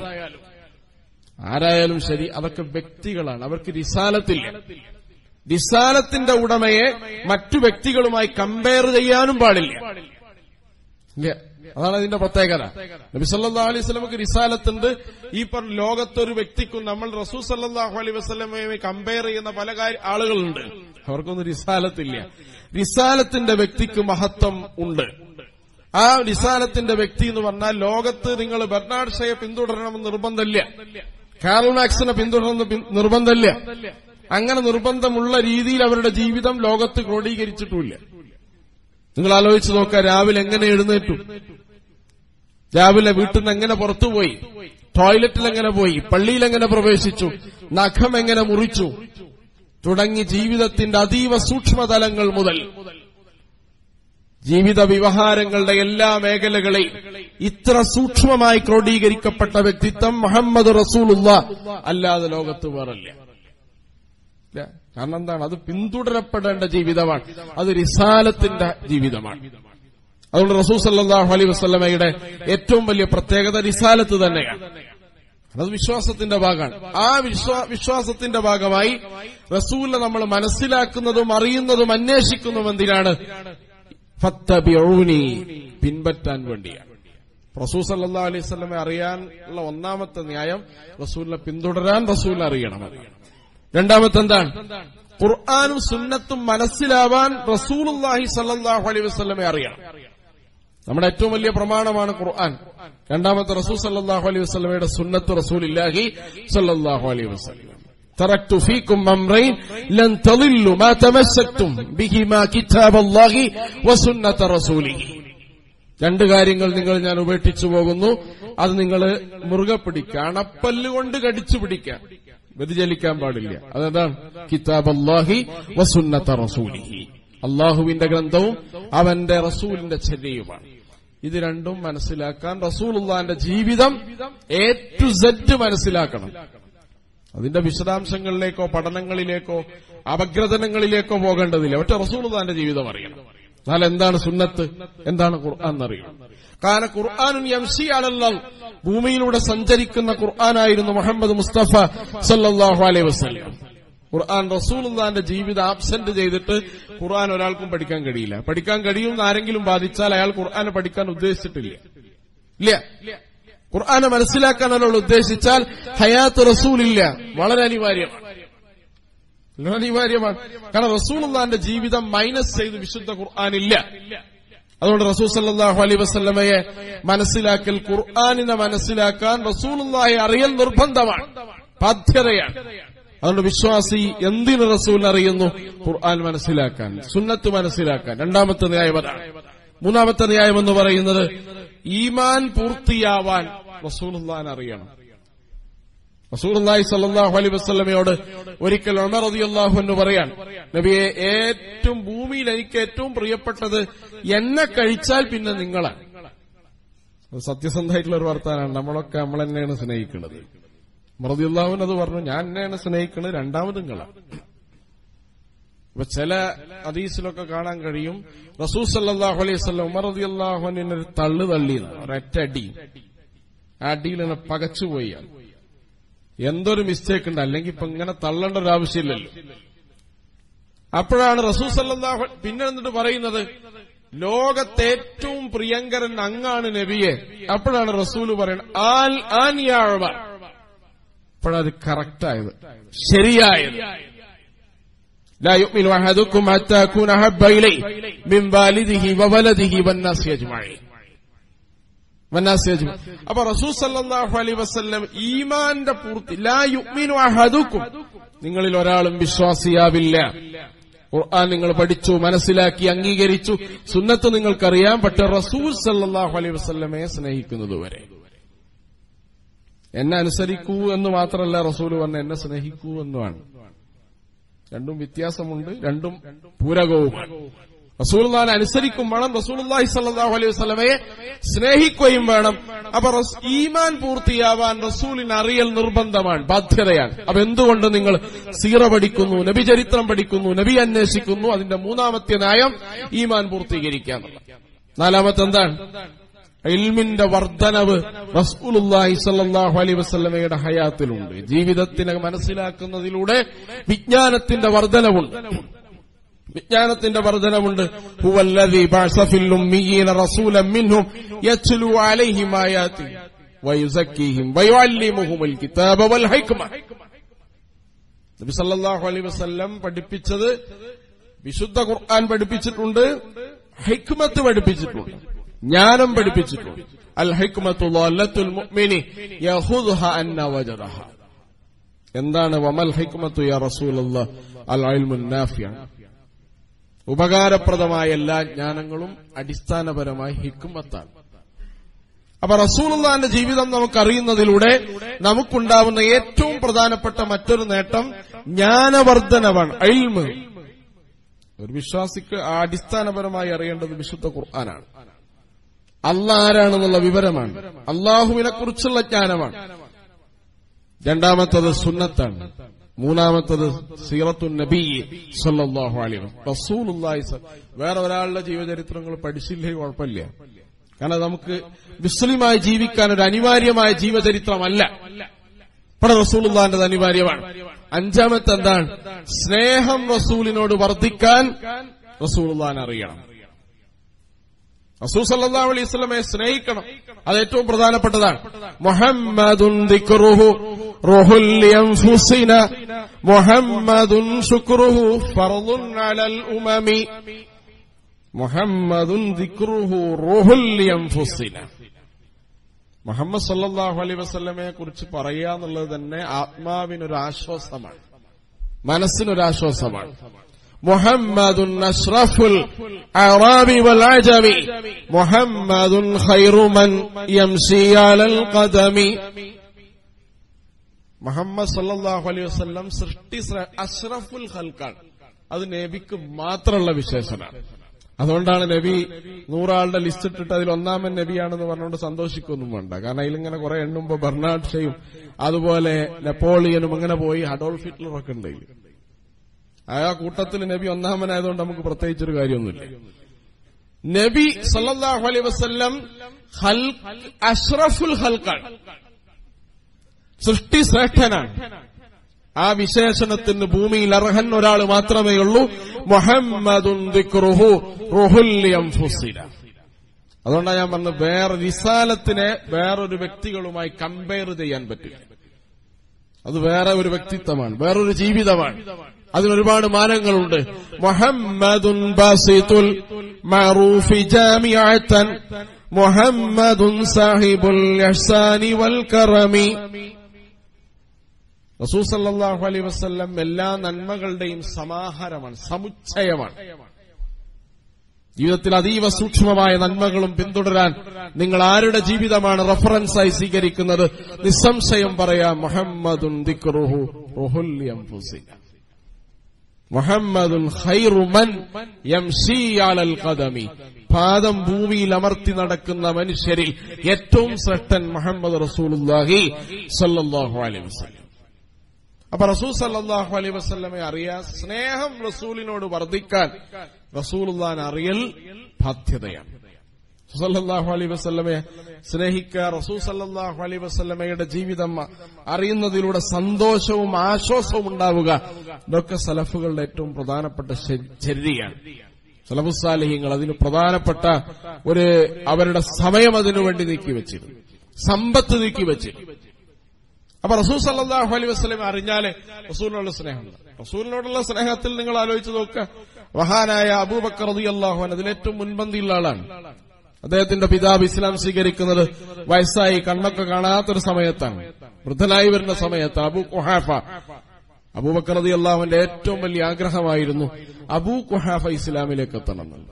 ആരായാലും ശരി അതൊക്കെ വ്യക്തികളാണ് അവർക്ക് റിസാലത്തില്ല റിസാലത്തിന്റെ ഉടമയെ മറ്റു വ്യക്തികളുമായി കമ്പയർ ചെയ്യാനും പാടില്ല ഇല്ല അതാണ് അതിന്റെ പ്രത്യേകത നബി സല്ലാ അലൈഹി സ്വലമക്ക് റിസാലത്തുണ്ട് ഈ പറഞ്ഞ ലോകത്തൊരു വ്യക്തിക്കും നമ്മൾ റസൂ സല്ലാഹു അലൈഹി വസ്ലമയുമായി കമ്പയർ ചെയ്യുന്ന പല ആളുകളുണ്ട് അവർക്കൊന്നും റിസാലത്തില്ല റിസാലത്തിന്റെ വ്യക്തിക്ക് മഹത്വം ഉണ്ട് ആ റിസാലത്തിന്റെ വ്യക്തി എന്ന് പറഞ്ഞാൽ ലോകത്ത് നിങ്ങൾ ബെർണാഡ് ഷയെ പിന്തുടരണമെന്ന് നിർബന്ധമില്ല കാറൽ മാക്സിനെ പിന്തുടരണമെന്ന് നിർബന്ധമില്ല അങ്ങനെ നിർബന്ധമുള്ള രീതിയിൽ അവരുടെ ജീവിതം ലോകത്ത് ക്രോഡീകരിച്ചിട്ടുമില്ല നിങ്ങൾ ആലോചിച്ച് നോക്കുക രാവിലെ എങ്ങനെ എഴുന്നേറ്റു രാവിലെ വീട്ടിൽ നിന്ന് എങ്ങനെ പുറത്തുപോയി ടോയ്ലറ്റിൽ എങ്ങനെ പോയി പള്ളിയിൽ എങ്ങനെ പ്രവേശിച്ചു നഖം എങ്ങനെ മുറിച്ചു തുടങ്ങി ജീവിതത്തിന്റെ അതീവ സൂക്ഷ്മതലങ്ങൾ മുതൽ ജീവിത വ്യവഹാരങ്ങളുടെ എല്ലാ മേഖലകളെയും ഇത്ര സൂക്ഷ്മമായി ക്രോഡീകരിക്കപ്പെട്ട വ്യക്തിത്വം മുഹമ്മദ് റസൂലുള്ള അല്ലാതെ ലോകത്ത് വേറല്ല കാരണം എന്താണ് അത് പിന്തുടരപ്പെടേണ്ട ജീവിതമാണ് അത് റിസാലത്തിന്റെ ജീവിതമാണ് അതുകൊണ്ട് റസൂൽ സല്ലാഹു അലൈ വസ്ലമയുടെ ഏറ്റവും വലിയ പ്രത്യേകത റിസാലത്ത് തന്നെയാണ് അത് വിശ്വാസത്തിന്റെ ഭാഗമാണ് ആ വിശ്വാസത്തിന്റെ ഭാഗമായി റസൂലിനെ നമ്മൾ മനസ്സിലാക്കുന്നതും അറിയുന്നതും അന്വേഷിക്കുന്നതും എന്തിനാണ് ഫത്തബിഊനി പിൻപറ്റാൻ വേണ്ടിയാണ് റസൂൽ സല്ലാ അലൈഹി സ്വലമെ അറിയാനുള്ള ഒന്നാമത്തെ ന്യായം റസൂലിനെ പിന്തുടരാൻ റസൂലിനെ അറിയണം രണ്ടാമത്തെ എന്താണ് ഖുർആാനും സുന്നത്തും മനസ്സിലാവാൻ റസൂലുല്ലാഹി സല്ലാഹു അലൈഹി വസ്ലമെ അറിയണം നമ്മുടെ ഏറ്റവും വലിയ പ്രമാണമാണ് ഖുർആൻ രണ്ടാമത്തെ റസൂൽ സല്ലാഹു അലൈഹി വസ്ലമയുടെ സുന്നത്ത് റസൂൽ ഇല്ലാഹി സല്ലാഹു അലൈഹി വസ്ലം تركت فيكم أمرين لن تضلوا ما تمسكتم بهما كتاب الله وسنة رسوله രണ്ട് കാര്യങ്ങൾ നിങ്ങൾ ഞാൻ ഉപേക്ഷിച്ചു പോകുന്നു അത് നിങ്ങൾ മുറുകെ പിടിക്കുക അണപ്പല്ല് കൊണ്ട് കടിച്ചു പിടിക്കുക വ്യതിചലിക്കാൻ പാടില്ല അതെന്താണ് കിതാബ് അള്ളാഹി വസുന്നത്ത റസൂലിഹി അള്ളാഹുവിന്റെ ഗ്രന്ഥവും അവന്റെ റസൂലിന്റെ ചര്യയുമാണ് ഇത് രണ്ടും മനസ്സിലാക്കാൻ റസൂലുള്ളാന്റെ ജീവിതം എ ടു സെറ്റ് മനസ്സിലാക്കണം അതിന്റെ വിശദാംശങ്ങളിലേക്കോ പഠനങ്ങളിലേക്കോ അപഗ്രഥനങ്ങളിലേക്കോ പോകേണ്ടതില്ല ഒറ്റ റസൂലുള്ളാന്റെ ജീവിതം അറിയണം എന്നാൽ എന്താണ് സുന്നത്ത് എന്താണ് ഖുർആൻ എന്നറിയണം കാരണം ഖുർആാനും യംഷിയാണല്ലോ ഭൂമിയിലൂടെ സഞ്ചരിക്കുന്ന ഖുർആനായിരുന്നു മുഹമ്മദ് മുസ്തഫ സല്ലാഹു അലൈഹി വസ്ലം ഖുർആൻ റസൂലുള്ളാന്റെ ജീവിതം ആബ്സെന്റ് ചെയ്തിട്ട് ഖുർആൻ ഒരാൾക്കും പഠിക്കാൻ കഴിയില്ല പഠിക്കാൻ കഴിയുമെന്ന് ആരെങ്കിലും ബാധിച്ചാൽ അയാൾ ഖുർആനെ പഠിക്കാൻ ഉദ്ദേശിച്ചിട്ടില്ല ഇല്ല ഖുർആനെ മനസ്സിലാക്കാൻ ഒരാൾ ഉദ്ദേശിച്ചാൽ ഹയാത്ത് റസൂലില്ല വളരെ അനിവാര്യമാണ് വളരെ അനിവാര്യമാണ് കാരണം റസൂലുള്ളാന്റെ ജീവിതം മൈനസ് ചെയ്ത് വിശുദ്ധ ഖുർആാനില്ല അതുകൊണ്ട് റസൂൽ സല്ലാഹു അലൈ വസ്ല്ലമയെ മനസ്സിലാക്കൽ ഖുർആാനിനെ മനസ്സിലാക്കാൻ റസൂലുള്ളാഹെ അറിയൽ നിർബന്ധമാണ് ബാധ്യതയാണ് അതുകൊണ്ട് വിശ്വാസി എന്തിന് റസൂൽ അറിയുന്നു ഖുർആൻ മനസ്സിലാക്കാൻ സുന്നത്ത് മനസ്സിലാക്കാൻ രണ്ടാമത്തെ ന്യായം അതാണ് മൂന്നാമത്തെ ന്യായം എന്ന് പറയുന്നത് ഈമാൻ പൂർത്തിയാവാൻ റസൂലുള്ളാൻ അറിയണം റസൂലുള്ളാഹി സ്വല്ലല്ലാഹു അലൈഹി വസല്ലമയോട് ഒരിക്കൽ ഉമർ റളിയല്ലാഹു എന്ന് പറയാൻ നബിയെ ഏറ്റവും ഭൂമിയിൽ എനിക്ക് ഏറ്റവും പ്രിയപ്പെട്ടത് എന്നെ കഴിച്ചാൽ പിന്നെ നിങ്ങളാണ് അത് സത്യസന്ധമായിട്ടുള്ള ഒരു വർത്താനാണ് നമ്മളൊക്കെ നമ്മൾ തന്നെയാണ് സ്നേഹിക്കുന്നത് മറദിയുള്ളാഹുൻ അത് പറഞ്ഞു ഞാൻ എന്നെയാണ് സ്നേഹിക്കുന്നത് രണ്ടാമത് നിങ്ങളാണ് അപ്പൊ ചില ഹദീസിലൊക്കെ കാണാൻ കഴിയും റസൂൽ സല്ലാഹു അലൈഹി സ്വലം ഉമർ റളിയല്ലാഹുവിനെ ഒരു തള്ളു തള്ളി ഒരൊറ്റ അടി ആ അടിയിൽ ഇങ്ങനെ പകച്ചുപോയി ആൾ. എന്തൊരു മിസ്റ്റേക്ക് ഉണ്ട് അല്ലെങ്കിൽ ഇപ്പൊ ഇങ്ങനെ തള്ളേണ്ട ഒരു ആവശ്യമില്ലല്ലോ അപ്പോഴാണ് റസൂൽ സല്ലാഹു പിന്നെ എന്നിട്ട് പറയുന്നത് ലോകത്തെ ഏറ്റവും പ്രിയങ്കരൻ അങ്ങാണ് നബിയെ അപ്പോഴാണ് റസൂല് പറയുന്നത് ആൽ ആനിയാഴ്വ അപ്പോഴത് കറക്റ്റായത് ശരിയായത് لا يؤمن أحدكم حتى أكون أحب إليه من والده وولده والناس أجمعين والناس أجمعين അപ്പൊ റസൂൽ സല്ലല്ലാഹു അലൈഹി വസല്ലം ഈമാന്റെ പൂർത്തി ലാ യുഅ്മിനു അഹദുക്കും നിങ്ങളിൽ ഒരാളും വിശ്വാസിയാവില്ല ഖുർആൻ നിങ്ങൾ പഠിച്ചു മനസ്സിലാക്കി അംഗീകരിച്ചു സുന്നത്ത് നിങ്ങൾക്കറിയാം പക്ഷെ റസൂൽ സല്ലല്ലാഹു അലൈഹി വസല്ലമയെ സ്നേഹിക്കുന്നതുവരെ എന്നെ അനുസരിക്കൂ എന്ന് മാത്രമല്ല റസൂൽ പറഞ്ഞ എന്നെ സ്നേഹിക്കൂ എന്നുമാണ് രണ്ടും വ്യത്യാസമുണ്ട് രണ്ടും പൂരകവുമാണ് റസൂൽദാൻ അനുസരിക്കും വേണം റസൂൽഹി സല്ലാഹു അലൈഹി വസ്ലമയെ സ്നേഹിക്കുകയും വേണം അപ്പൊ റസ്- ഈമാൻ പൂർത്തിയാവാൻ റസൂലിന് അറിയൽ നിർബന്ധമാണ് ബാധ്യതയാണ് അപ്പൊ എന്തുകൊണ്ട് നിങ്ങൾ സീറ പഠിക്കുന്നു നബി ചരിത്രം പഠിക്കുന്നു നബി അന്വേഷിക്കുന്നു അതിന്റെ മൂന്നാമത്തെ നയം ഈമാൻ പൂർത്തീകരിക്കുക എന്നുള്ളത് നാലാമത്തെ എന്താണ് ഇൽമിന്റെ വർധനവ് റസൂലുള്ളാഹി സ്വല്ലല്ലാഹു അലൈഹി വസല്ലമയുടെ ഹയാത്തിലുണ്ട് ജീവിതത്തിനെ മനസ്സിലാക്കുന്നതിലൂടെ വിജ്ഞാനത്തിന്റെ വർധനവുണ്ട് വിജ്ഞാനത്തിന്റെ വർധനവുണ്ട് ഹുവല്ലദീ ബഅസ ഫിൽ ഉമ്മീയീന റസൂലൻ മിൻഹും യത്ലു അലൈഹിം ആയാതി വയുസക്കീഹിം വയുഅല്ലിമുഹുൽ കിതാബ വൽ ഹിക്മ നബി സല്ലല്ലാഹു അലൈഹി വസല്ലം പഠിപ്പിച്ചത് വിശുദ്ധ ഖുർആൻ പഠിപ്പിച്ചിട്ടുണ്ട് ഹിക്മത്ത് പഠിപ്പിച്ചിട്ടുണ്ട് ജ്ഞാനം പഠിപ്പിച്ചിട്ടുണ്ട് അൽ ഹിക്മത്തു ളല്ലത്തുൽ മുഅ്മിനി യഖുദുഹ അന്ന വജദഹ എന്താണ് വമൽ ഹിക്മത്തു യാ റസൂലല്ലാഹ് അൽ ഇൽമുൻ നാഫിയ ഉപകാരപ്രദമായ എല്ലാ ജ്ഞാനങ്ങളും അടിസ്ഥാനപരമായി ഹിക്മത്താണ് അപ്പൊ റസൂലുള്ളാന്റെ ജീവിതം നമുക്കറിയുന്നതിലൂടെ നമുക്കുണ്ടാവുന്ന ഏറ്റവും പ്രധാനപ്പെട്ട മറ്റൊരു നേട്ടം ജ്ഞാനവർദ്ധനവാണ് അയിൽമ് ഒരു വിശ്വാസിക്ക് ആ അടിസ്ഥാനപരമായി അറിയേണ്ടത് വിശുദ്ധ ഖുർആനാണ് അല്ല ആരാണെന്നുള്ള വിവരമാണ് അള്ളാഹുവിനെ കുറിച്ചുള്ള ജ്ഞാനമാണ് രണ്ടാമത്തത് സുന്നത്താണ് മൂന്നാമത്തത് സീറത്തു നബി സല്ലല്ലാഹു അലൈഹി വസല്ലം. റസൂലുള്ളാഹി സ- വേറെ ഒരാളുടെ ജീവചരിത്രങ്ങൾ പഠിച്ചില്ലേ കുഴപ്പമില്ല കാരണം നമുക്ക് മുസ്ലിമായി ജീവിക്കാൻ ഒരു അനിവാര്യമായ ജീവചരിത്രമല്ല ഇവിടെ റസൂലുള്ളാന്റെ അനിവാര്യമാണ് അഞ്ചാമത്തെ എന്താണ് സ്നേഹം റസൂലിനോട് വർദ്ധിക്കാൻ റസൂലുള്ളാൻ അറിയണം റസൂൽ സല്ലല്ലാഹു അലൈഹി വസല്ലമയെ സ്നേഹിക്കണം അത് ഏറ്റവും പ്രധാനപ്പെട്ടതാണ് മുഹമ്മദുൻ ദിക്റുഹു റൂഹുൽ ലിയൻഫുസിന മുഹമ്മദുൻ ശുക്റുഹു ഫർളുൻ അലൽ ഉമമി മുഹമ്മദുൻ ദിക്റുഹു റൂഹുൽ ലിയൻഫുസിന മുഹമ്മദ് സല്ലല്ലാഹു അലൈഹി വസല്ലമയെ കുറിച്ച് പറയുക എന്നുള്ളത് തന്നെ ആത്മാവിനൊരു ആശ്വാസമാണ് മനസ്സിനൊരു ആശ്വാസമാണ് محمد أشرف الأعراب والعجم محمد خير من يمشي على القدم മുഹമ്മദ് സല്ലല്ലാഹു അലൈഹി വസല്ലം സൃഷ്ടി ശ്ര- അഷ്റഫുൽ ഖൽക്കാണ് അത് നബിക്ക് മാത്രമുള്ള വിശേഷനാണ് അതുകൊണ്ടാണ് നബി നൂറാളുടെ ലിസ്റ്റ് ഇട്ടിട്ട് അതിൽ ഒന്നാമൻ നബിയാണെന്ന് പറഞ്ഞുകൊണ്ട് സന്തോഷിക്കൊന്നും വേണ്ട കാരണം അതിലിങ്ങനെ കുറെ എണ്ണുമ്പോ ബെർണാഡ് ഷെയും അതുപോലെ നെപ്പോളിയനും അങ്ങനെ പോയി അഡോൾഫ് ഹിറ്റ്ലറും ഒക്കെ ഉണ്ട് അതില്. ആ കൂട്ടത്തിൽ നബി ഒന്നാമനായതുകൊണ്ട് നമുക്ക് പ്രത്യേകിച്ചൊരു കാര്യമൊന്നുമില്ല നബി സല്ലല്ലാഹു അലൈഹി വസല്ലം ഹൽ- അഷ്റഫുൽ ഹൽക്കാണ് സൃഷ്ടി ശ്രേഷ്ഠനാണ് ആ വിശേഷണത്തിന് ഭൂമിയിൽ അർഹൻ ഒരാൾ മാത്രമേ ഉള്ളൂ മുഹമ്മദുൻ ദിക്റുഹു റുഹുൽ യൻഫുസിന. അതുകൊണ്ടാണ് ഞാൻ പറഞ്ഞത് വേറെ വിശാലത്തിനെ വേറൊരു വ്യക്തികളുമായി കമ്പയർ ചെയ്യാൻ പറ്റില്ല അത് വേറെ ഒരു വ്യക്തിത്വമാണ് വേറൊരു ജീവിതമാണ് അതിനൊരുപാട് മാനങ്ങളുണ്ട് മുഹമ്മദുൻ ബാസിത്തുൽ മഅറൂഫി ജാമിഅത്തൻ മുഹമ്മദുൻ സാഹിബുൽ ഇഹ്സാനി വൽ കറമി റസൂൽ സല്ലല്ലാഹു അലൈഹി വസല്ലം എല്ലാ നന്മകളുടെയും സമാഹാരമാണ് സമുച്ചയമാണ് ജീവിതത്തിൽ അതീവ സൂക്ഷ്മമായ നന്മകളും പിന്തുടരാൻ നിങ്ങൾ ആരുടെ ജീവിതമാണ് റഫറൻസായി സ്വീകരിക്കുന്നത് നിസ്സംശയം പറയാം മുഹമ്മദുൻ ദിക്റുഹു റുഹുൽ യൻഫുസിന. മുഹമ്മദുൻ ഖൈറു മൻ യംശീ അലൽ ഖദമി പാദം ഭൂമിയിൽ അമർത്തി നടക്കുന്ന മനുഷ്യരിൽ ഏറ്റവും ശ്രേഷ്ഠൻ മുഹമ്മദ് റസൂലുള്ളാഹി സല്ലല്ലാഹു അലൈഹി വസല്ലം അപ്പൊ റസൂൽ സല്ലല്ലാഹു അലൈഹി വസല്ലമെ അറിയാൻ സ്നേഹം റസൂലിനോട് വർദ്ധിക്കാൻ റസൂലുള്ളാൻ അറിയൽ ബാധ്യതയാണ് സല്ലല്ലാഹു അലൈഹി വസല്ലമയെ സ്നേഹിക്കുക റസൂൽ സല്ലല്ലാഹു അലൈഹി വസല്ലമയുടെ ജീവിതം അറിയുന്നതിലൂടെ സന്തോഷവും ആശ്വാസവും ഉണ്ടാവുക ഇതൊക്കെ സലഫുകളുടെ ഏറ്റവും പ്രധാനപ്പെട്ട ശ- ചര്യയാണ് സലഫുസാലിഹ്യങ്ങൾ അതിന് പ്രധാനപ്പെട്ട ഒരു അവരുടെ സമയം അതിനു വേണ്ടി നീക്കി വെച്ചിരുന്നു സമ്പത്ത് നീക്കി വെച്ചിരുന്നു അപ്പൊ റസൂൽ സല്ലല്ലാഹു അലൈഹി വസല്ലം അറിഞ്ഞാലേ റസൂലിനോടുള്ള സ്നേഹമുണ്ട് റസൂലിനോടുള്ള സ്നേഹത്തിൽ നിങ്ങൾ ആലോചിച്ച് നോക്കുക മഹാനായ അബൂബക്കർ റളിയല്ലാഹു അൻഹു അതിൽ ഏറ്റവും മുൻപന്തിയുള്ള ആളാണ് അദ്ദേഹത്തിന്റെ പിതാവ് ഇസ്ലാം സ്വീകരിക്കുന്നത് വയസ്സായി കണ്ണൊക്കെ കാണാത്തൊരു സമയത്താണ് വൃദ്ധനായി വരുന്ന സമയത്ത് അബൂ കുഹാഫ അബൂബക്കർ റളിയല്ലാഹുവിന്റെ ഏറ്റവും വലിയ ആഗ്രഹമായിരുന്നു അബൂ കുഹാഫ ഇസ്ലാമിലേക്ക് എത്തണം എന്നുള്ളത്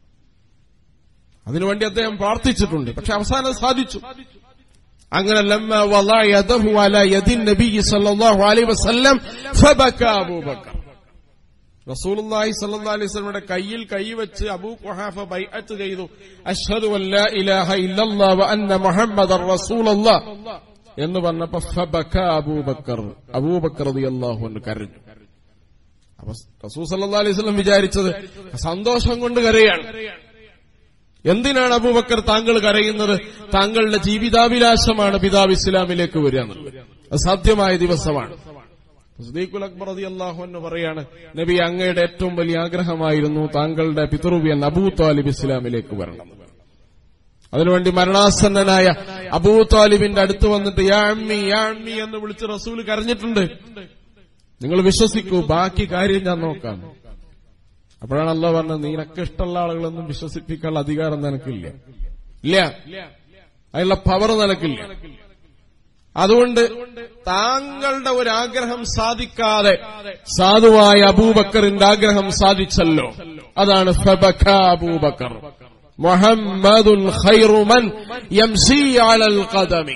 അതിനുവേണ്ടി അദ്ദേഹം പ്രാർത്ഥിച്ചിട്ടുണ്ട് പക്ഷെ അവസാനം സാധിച്ചു അങ്ങനെ ലമ്മ വളഅ യദഹു അലാ യദിൻ നബി സല്ലല്ലാഹു അലൈഹി വസല്ലം ഫബക അബൂബക്കർ റസൂലുള്ളാഹി സല്ലല്ലാഹു അലൈഹി വസല്ലമയുടെ കയ്യിൽ കൈവച്ച് അബൂ ഖുഹാഫ ബൈഅത്ത് ചെയ്തു അഷ്ഹദു അൻ ലാ ഇലാഹ ഇല്ലല്ലാഹ് വ അന്ന മുഹമ്മദർ റസൂലുള്ളാഹ് എന്ന് പറഞ്ഞപ്പോ ഫബക അബൂബക്കർ അബൂബക്കർ റളിയല്ലാഹു അൻഹു കരഞ്ഞു അപ്പൊ റസൂൽ സല്ലല്ലാഹു അലൈഹി വസല്ലം വിചാരിച്ചത് സന്തോഷം കൊണ്ട് കരയാണ് എന്തിനാണ് അബൂബക്കർ താങ്കൾ കരയുന്നത് താങ്കളുടെ ജീവിതാഭിലാഷമാണ് പിതാവ് ഇസ്ലാമിലേക്ക് വരിക എന്നുള്ളത് അത് സാധ്യമായ ദിവസമാണ് സുദീഖുൽ അക്ബർ റതി അള്ളാഹു എന്ന് പറയാണ് നബി അങ്ങയുടെ ഏറ്റവും വലിയ ആഗ്രഹമായിരുന്നു താങ്കളുടെ പിതൃവ്യൻ അബൂ താലിബ് ഇസ്ലാമിലേക്ക് വരണം അതിനുവേണ്ടി മരണാസന്നനായ അബൂ താലിബിന്റെ അടുത്ത് വന്നിട്ട് യാ അമ്മി യാ അമ്മി എന്ന് വിളിച്ച് റസൂൽ കരഞ്ഞിട്ടുണ്ട് നിങ്ങൾ വിശ്വസിക്കൂ ബാക്കി കാര്യം ഞാൻ നോക്കാം അപ്പോഴാണ് അല്ല പറഞ്ഞത് നിനക്ക് ഇഷ്ടമുള്ള ആളുകളൊന്നും വിശ്വസിപ്പിക്കാനുള്ള അധികാരം നിനക്കില്ല ഇല്ല അതിനുള്ള പവർ നിനക്കില്ല അതുകൊണ്ട് താങ്കളുടെ ഒരു ആഗ്രഹം സാധിക്കാതെ സാധുവായ അബൂബക്കറിന്റെ ആഗ്രഹം സാധിച്ചല്ലോ അതാണ് ഫബക അബൂബക്കർ മുഹമ്മദുൽ ഖൈറുമൻ യംസി അലൽ ഖദമി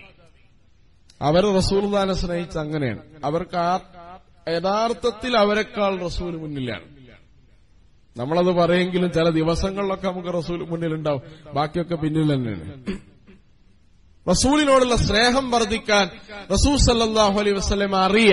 അവർ റസൂൽദാനെ സ്നേഹിച്ച അങ്ങനെയാണ് അവർക്ക് ആ യഥാർത്ഥത്തിൽ അവരെക്കാൾ റസൂൽ മുന്നിലാണ് നമ്മളത് പറയെങ്കിലും ചില ദിവസങ്ങളിലൊക്കെ നമുക്ക് റസൂൽ മുന്നിലുണ്ടാവും ബാക്കിയൊക്കെ പിന്നിൽ തന്നെയാണ് റസൂലിനോടുള്ള സ്നേഹം വർദ്ധിക്കാൻ റസൂൽ സല്ലാഹു അലൈഹി വസ്ലം അറിയ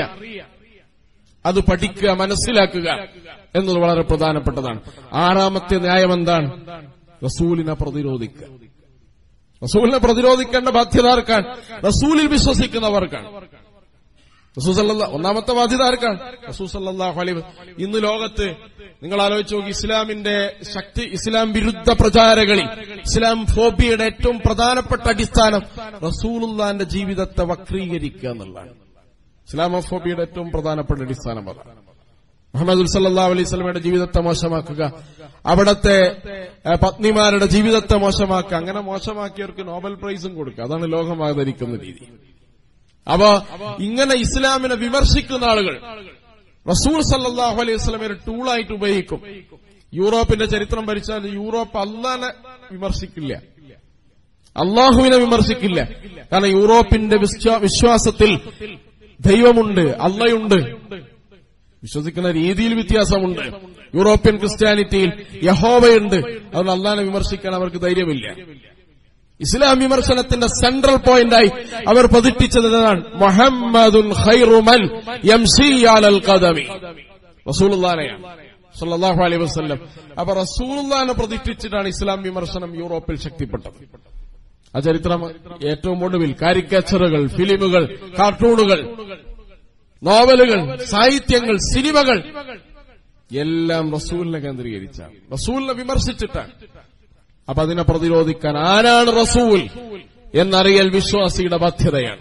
അത് പഠിക്കുക മനസ്സിലാക്കുക എന്നത് വളരെ പ്രധാനപ്പെട്ടതാണ് ആറാമത്തെ ന്യായം എന്താണ് റസൂലിനെ പ്രതിരോധിക്കുക റസൂലിനെ പ്രതിരോധിക്കേണ്ട ബാധ്യത ആർക്കാണ് റസൂലിൽ വിശ്വസിക്കുന്നവർക്കാണ് റസൂൽ സല്ലല്ലാ ഒന്നാമത്തെ ബാധ്യത ആർക്കാണ് റസൂൽ സല്ലല്ലാഹു അലൈഹി വസല്ലം. ഇന്ന് ലോകത്ത് നിങ്ങൾ ആലോചിച്ച് നോക്കി ഇസ്ലാമിന്റെ ശക്തി ഇസ്ലാം വിരുദ്ധ പ്രചാരകളിൽ ഇസ്ലാം ഫോബിയയുടെ ഏറ്റവും പ്രധാനപ്പെട്ട അടിസ്ഥാനം റസൂലുള്ളാന്റെ ജീവിതത്തെ വക്രീകരിക്കുക എന്നുള്ളതാണ് ഇസ്ലാമോഫോബിയയുടെ ഏറ്റവും പ്രധാനപ്പെട്ട അടിസ്ഥാനം അതാണ് മുഹമ്മദ് സല്ലാ അലൈഹി സ്വലമയുടെ ജീവിതത്തെ മോശമാക്കുക അവിടത്തെ ഏഹ്, പത്നിമാരുടെ ജീവിതത്തെ മോശമാക്കുക അങ്ങനെ മോശമാക്കിയവർക്ക് നോബൽ പ്രൈസും കൊടുക്കുക അതാണ് ലോകം ആദരിക്കുന്ന രീതി അപ്പോ ഇങ്ങനെ ഇസ്ലാമിനെ വിമർശിക്കുന്ന ആളുകൾ റസൂൽ സല്ലാഹു അലൈഹി വസ്ലമെ ഒരു ടൂളായിട്ട് ഉപയോഗിക്കും യൂറോപ്പിന്റെ ചരിത്രം ഭരിച്ചാൽ യൂറോപ്പ് അള്ളാനെ വിമർശിക്കില്ല അള്ളാഹുവിനെ വിമർശിക്കില്ല കാരണം യൂറോപ്പിന്റെ വിശ്വാ- വിശ്വാസത്തിൽ ദൈവമുണ്ട് അള്ളയുണ്ട് വിശ്വസിക്കുന്ന രീതിയിൽ വ്യത്യാസമുണ്ട് യൂറോപ്യൻ ക്രിസ്ത്യാനിറ്റിയിൽ യഹോവയുണ്ട് അതുകൊണ്ട് അള്ളാഹിനെ വിമർശിക്കാൻ അവർക്ക് ധൈര്യമില്ല ഇസ്ലാം വിമർശനത്തിന്റെ സെൻട്രൽ പോയിന്റായി അവർ പതിപ്പിച്ചതാണ് മുഹമ്മദുൻ ഖൈറുമൻ യംശി അലൽ ഖദമി റസൂലുള്ളാനെയാണ് സല്ലല്ലാഹു അലൈഹി വസല്ലം അപ്പൊ റസൂലുള്ളാനെ പ്രതിഷ്ഠിച്ചിട്ടാണ് ഇസ്ലാം വിമർശനം യൂറോപ്പിൽ ശക്തിപ്പെട്ടത് ആ ചരിത്രം ഏറ്റവും ഒടുവിൽ കാരിക്കേച്ചറുകൾ ഫിലിമുകൾ കാർട്ടൂണുകൾ നോവലുകൾ സാഹിത്യങ്ങൾ സിനിമകൾ എല്ലാം റസൂലിനെ കേന്ദ്രീകരിച്ചാണ് റസൂലിനെ വിമർശിച്ചിട്ടാണ് അപ്പൊ അതിനെ പ്രതിരോധിക്കാൻ ആരാണ് റസൂൽ എന്നറിയൽ വിശ്വാസിയുടെ ബാധ്യതയാണ്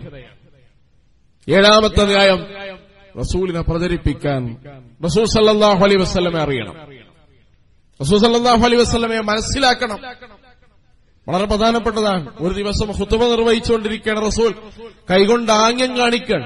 ഏഴാമത്തെ അധ്യായം റസൂലിനെ പ്രചരിപ്പിക്കാൻ റസൂൽ സല്ലാഹു അലൈ വസ്ലമെ അറിയണം റസൂൽ സല്ലാഹു അലൈ വസ്ലമയെ മനസ്സിലാക്കണം വളരെ പ്രധാനപ്പെട്ടതാണ് ഒരു ദിവസം ഹുത്തുമ നിർവഹിച്ചുകൊണ്ടിരിക്കുകയാണ് റസൂൽ കൈകൊണ്ട് ആംഗ്യം കാണിക്കണം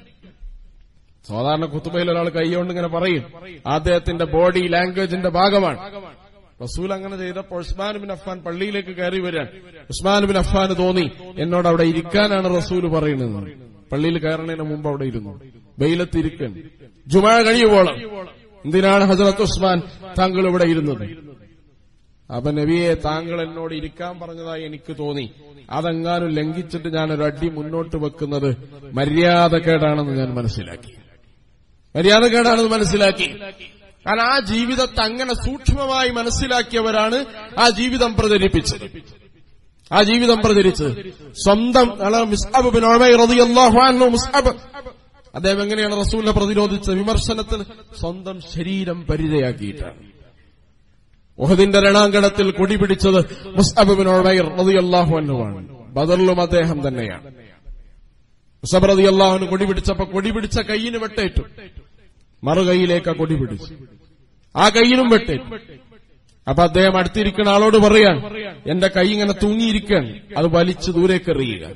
സാധാരണ കുത്തുബയിൽ ഒരാൾ കൈകൊണ്ട് ഇങ്ങനെ പറയും അദ്ദേഹത്തിന്റെ ബോഡി ലാംഗ്വേജിന്റെ ഭാഗമാണ് റസൂൽ അങ്ങനെ ചെയ്തപ്പോൾ ഉസ്മാൻ ബിൻ അഫ്ഫാൻ പള്ളിയിലേക്ക് കയറി വരാൻ ഉസ്മാൻ ബിൻ അഫ്ഫാന് തോന്നി എന്നോട് അവിടെ ഇരിക്കാനാണ് റസൂൽ പറയുന്നത് പള്ളിയിൽ കയറുന്നതിന് മുമ്പ് അവിടെ ഇരുന്നു വെയിലത്ത് ഇരിക്കാൻ ജുമാ കഴിയുവോളം എന്തിനാണ് ഹസരത്ത് ഉസ്മാൻ താങ്കൾ ഇവിടെ ഇരുന്നത് അപ്പൊ നബിയെ താങ്കൾ എന്നോട് ഇരിക്കാൻ പറഞ്ഞതായി എനിക്ക് തോന്നി അതെങ്ങാനും ലംഘിച്ചിട്ട് ഞാൻ ഒരു അടി മുന്നോട്ട് വെക്കുന്നത് മര്യാദക്കേടാണെന്ന് ഞാൻ മനസ്സിലാക്കി മര്യാദക്കേടാണെന്ന് മനസ്സിലാക്കി കാരണം ആ ജീവിതത്തെ അങ്ങനെ സൂക്ഷ്മമായി മനസ്സിലാക്കിയവരാണ് ആ ജീവിതം പ്രചരിപ്പിച്ചത് ആ ജീവിതം പ്രചരിച്ചത് സ്വന്തം അല്ല, മിസ്അബ് ബിൻ ഉമൈർ റളിയല്ലാഹു അൻഹു മുസ്അബ് അദ്ദേഹം എങ്ങനെയാണ് റസൂലിനെ പ്രതിരോധിച്ചത് വിമർശനത്തിന് സ്വന്തം ശരീരം പരിചയാക്കിയിട്ടാണ് ഉഹദിന്റെ രണാങ്കണത്തിൽ കൊടി പിടിച്ചത് മുസ്അബ് ബിൻ ഉമൈർ റളിയല്ലാഹു അൻഹുവാണ് ബദറിലും അദ്ദേഹം തന്നെയാണ് മുസബ് റളിയല്ലാഹുവിന് കൊടി പിടിച്ചപ്പോ കൊടി പിടിച്ച കൈയിന് വെട്ടേറ്റു മറുകൈയിലേക്ക് ആ കൊടി പിടിച്ചു ആ കൈയിനും വെട്ടേറ്റു അപ്പൊ അദ്ദേഹം അടുത്തിരിക്കുന്ന ആളോട് പറയാൻ എന്റെ കൈ ഇങ്ങനെ തൂങ്ങിയിരിക്കാൻ അത് വലിച്ചു ദൂരേക്ക് എറിയുക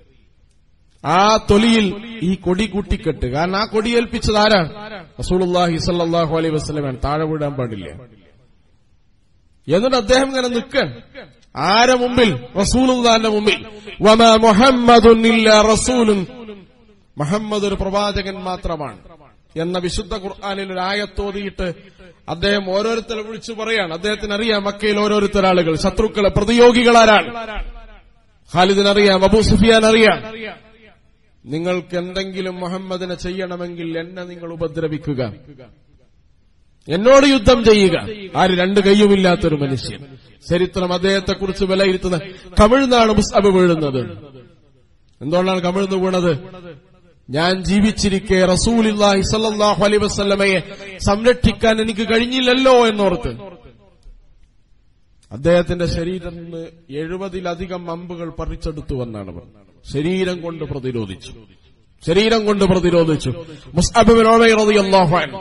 ആ തൊലിയിൽ ഈ കൊടി കൂട്ടിക്കെട്ട് കാരണം ആ കൊടി ഏൽപ്പിച്ചത് ആരാണ് റസൂലുള്ളാഹി സല്ലല്ലാഹു അലൈഹി വസല്ലമയാണ് താഴെ വിടാൻ പാടില്ല എന്നിട്ട് അദ്ദേഹം ഇങ്ങനെ നിൽക്കാൻ ആരെ മുമ്പിൽ റസൂലുള്ളാന്റെ മുമ്പിൽ വമാ മുഹമ്മദുൻ ഇല്ലാ റസൂലുൻ മുഹമ്മദ് ഒരു പ്രവാചകൻ മാത്രമാണ് എന്ന വിശുദ്ധ ഖുർആാനിൽ ഒരു ആയത്തോതിയിട്ട് അദ്ദേഹം ഓരോരുത്തരെ വിളിച്ചു പറയാണ് അദ്ദേഹത്തിന് അറിയാം മക്കയിൽ ഓരോരുത്തർ ആളുകൾ ശത്രുക്കളെ പ്രതിയോഗികളാരാണ് ഖാലിദിനറിയാം അബൂ സുഫിയാൻ അറിയാം നിങ്ങൾക്ക് എന്തെങ്കിലും മുഹമ്മദിനെ ചെയ്യണമെങ്കിൽ എന്നെ നിങ്ങൾ ഉപദ്രവിക്കുക എന്നോട് യുദ്ധം ചെയ്യുക ആര് രണ്ട് കൈയുമില്ലാത്തൊരു മനുഷ്യൻ ചരിത്രം അദ്ദേഹത്തെക്കുറിച്ച് വിലയിരുത്തുന്നത് കമിഴ്ന്നാണ് മുസ്അബ് വീഴുന്നത് എന്തുകൊണ്ടാണ് കമിഴ്ന്നു വീണത് ഞാൻ ജീവിച്ചിരിക്കെ റസൂലില്ലാഹി സല്ലല്ലാഹു അലൈഹി വസല്ലമയെ സംരക്ഷിക്കാൻ എനിക്ക് കഴിഞ്ഞില്ലല്ലോ എന്നോർത്ത് അദ്ദേഹത്തിന്റെ ശരീരത്തിൽ നിന്ന് എഴുപതിലധികം അമ്പുകൾ പറിച്ചെടുത്തുവെന്നാണ് പറഞ്ഞത് ശരീരം കൊണ്ട് പ്രതിരോധിച്ചു ശരീരം കൊണ്ട് പ്രതിരോധിച്ചു മുസ്അബിൻ റളിയല്ലാഹു അൻഹു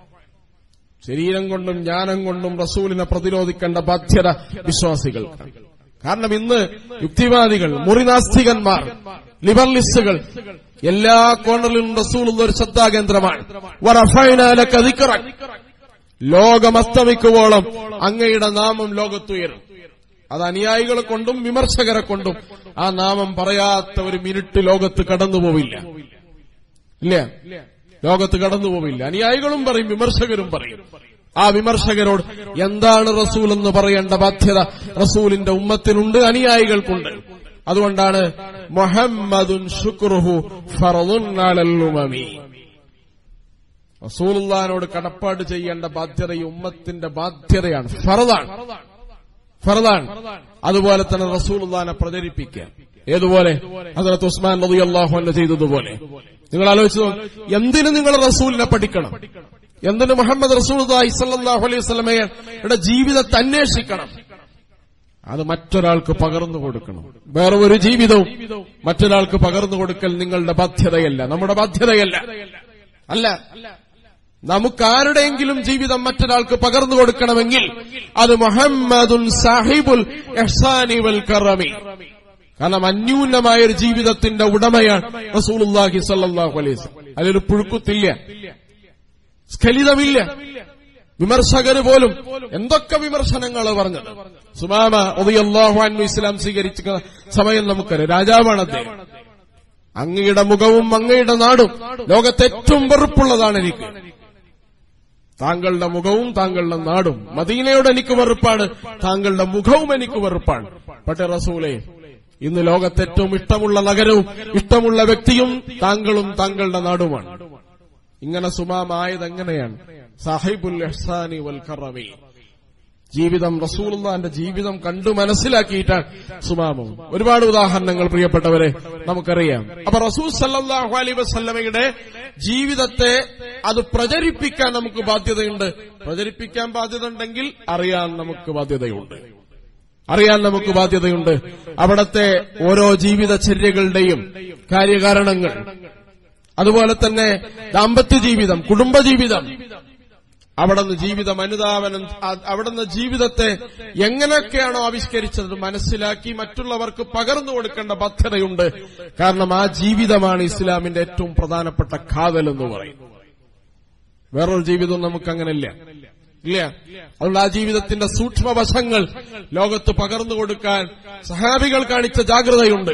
ശരീരം കൊണ്ടും ജ്ഞാനം കൊണ്ടും റസൂലിനെ പ്രതിരോധിക്കേണ്ട ബാധ്യത വിശ്വാസികൾക്ക് കാരണം ഇന്ന് യുക്തിവാദികൾ മുറിനാസ്തികന്മാർ ലിബറലിസ്റ്റുകൾ എല്ലാ കോണറിലും റസൂലുള്ള ഒരു ശ്രദ്ധാകേന്ദ്രമാണ് വറഫഅനാ ലക ദിക്റൻ. ലോകം അസ്തമിക്കുവോളം അങ്ങയുടെ നാമം ലോകത്തുയരും അത് അനുയായികളെ കൊണ്ടും വിമർശകരെ കൊണ്ടും ആ നാമം പറയാത്ത ഒരു മിനിറ്റ് ലോകത്ത് കടന്നുപോവില്ല ഇല്ല ലോകത്ത് കടന്നുപോവില്ല അനുയായികളും പറയും വിമർശകരും പറയും ആ വിമർശകരോട് എന്താണ് റസൂൽ എന്ന് പറയേണ്ട ബാധ്യത റസൂലിന്റെ ഉമ്മത്തിനുണ്ട് അനുയായികൾക്കുണ്ട് അതുകൊണ്ടാണ് മുഹമ്മദുൻ ശുക്രുഹു ഫറദുൻ അലൽ ഉമമി റസൂലുള്ളാനോട് കടപ്പാട് ചെയ്യേണ്ട ബാധ്യത ഈ ഉമ്മത്തിന്റെ ബാധ്യതയാണ് ഫറദാണ് ഫറദാണ് അതുപോലെ തന്നെ റസൂലുള്ളാനെ പ്രചരിപ്പിക്കുക ഏതുപോലെ ഹസരത്ത് ഉസ്മാൻ റളിയല്ലാഹു അൻഹു ചെയ്തതുപോലെ നിങ്ങൾ ആലോചിച്ചു നോക്ക്. എന്തിന് നിങ്ങൾ റസൂലിനെ പഠിക്കണം എന്തിന് മുഹമ്മദ് റസൂലുള്ളാഹി സ്വല്ലല്ലാഹു അലൈഹി വസല്ലമയുടെ ജീവിതത്തെ അന്വേഷിക്കണം അത് മറ്റൊരാൾക്ക് പകർന്നു കൊടുക്കണം വേറെ ഒരു ജീവിതവും മറ്റൊരാൾക്ക് പകർന്നു കൊടുക്കൽ നിങ്ങളുടെ ബാധ്യതയല്ല നമ്മുടെ ബാധ്യതയല്ല അല്ല നമുക്കാരുടെയെങ്കിലും ജീവിതം മറ്റൊരാൾക്ക് പകർന്നു കൊടുക്കണമെങ്കിൽ അത് മുഹമ്മദുൻ സാഹിബുൽ ഇഹ്സാനി വൽ കറമി കാരണം അന്യൂനമായ ഒരു ജീവിതത്തിന്റെ ഉടമയാണ് റസൂലുള്ളാഹി സ്വല്ലല്ലാഹു അലൈഹി വസല്ലം അതിലൊരു പുഴുക്കുത്തില്ല സ്ഖലിതമില്ല വിമർശകര് പോലും എന്തൊക്കെ വിമർശനങ്ങൾ പറഞ്ഞത് സുമാമ ഒതിയല്ലാഹു ഇസ്ലാം സ്വീകരിച്ച സമയം നമുക്കറിയാം രാജാവാണ് അദ്ദേഹം അങ്ങയുടെ മുഖവും അങ്ങയുടെ നാടും ലോകത്തെ ഏറ്റവും വെറുപ്പുള്ളതാണ് എനിക്ക് താങ്കളുടെ മുഖവും താങ്കളുടെ നാടും മദീനയോട് എനിക്ക് വെറുപ്പാണ് താങ്കളുടെ മുഖവും എനിക്ക് വെറുപ്പാണ് പക്ഷേ റസൂലെ ഇന്ന് ലോകത്തെ ഏറ്റവും ഇഷ്ടമുള്ള നഗരവും ഇഷ്ടമുള്ള വ്യക്തിയും താങ്കളും താങ്കളുടെ നാടുമാണ് ഇങ്ങനെ സുമാമായത് എങ്ങനെയാണ് സാഹിബുൽ ഇഹ്സാനി വൽ കറമി ജീവിതം റസൂലുള്ളാന്റെ ജീവിതം കണ്ടു മനസ്സിലാക്കിയിട്ടാണ് സുമാമം ഒരുപാട് ഉദാഹരണങ്ങൾ പ്രിയപ്പെട്ടവരെ നമുക്കറിയാം അപ്പൊ റസൂൽ സല്ലാഹു അലൈ വസല്ലമയുടെ ജീവിതത്തെ അത് പ്രചരിപ്പിക്കാൻ നമുക്ക് ബാധ്യതയുണ്ട് പ്രചരിപ്പിക്കാൻ ബാധ്യത ഉണ്ടെങ്കിൽ അറിയാൻ നമുക്ക് ബാധ്യതയുണ്ട് അറിയാൻ നമുക്ക് ബാധ്യതയുണ്ട് അവിടത്തെ ഓരോ ജീവിതചര്യകളുടെയും കാര്യകാരണങ്ങൾ അതുപോലെ തന്നെ ദാമ്പത്യ ജീവിതം കുടുംബജീവിതം അവിടുന്ന് ജീവിതം അനുധാവനം അവിടുന്ന് ജീവിതത്തെ എങ്ങനെയൊക്കെയാണോ ആവിഷ്കരിച്ചത് മനസ്സിലാക്കി മറ്റുള്ളവർക്ക് പകർന്നു കൊടുക്കേണ്ട ബാധ്യതയുണ്ട് കാരണം ആ ജീവിതമാണ് ഇസ്ലാമിന്റെ ഏറ്റവും പ്രധാനപ്പെട്ട കാതൽ എന്ന് പറയും വേറൊരു ജീവിതം നമുക്ക് അങ്ങനെയില്ല ഇല്ല അതുകൊണ്ട് ആ ജീവിതത്തിന്റെ സൂക്ഷ്മവശങ്ങൾ ലോകത്ത് പകർന്നു കൊടുക്കാൻ സഹാബികൾ കാണിച്ച ജാഗ്രതയുണ്ട്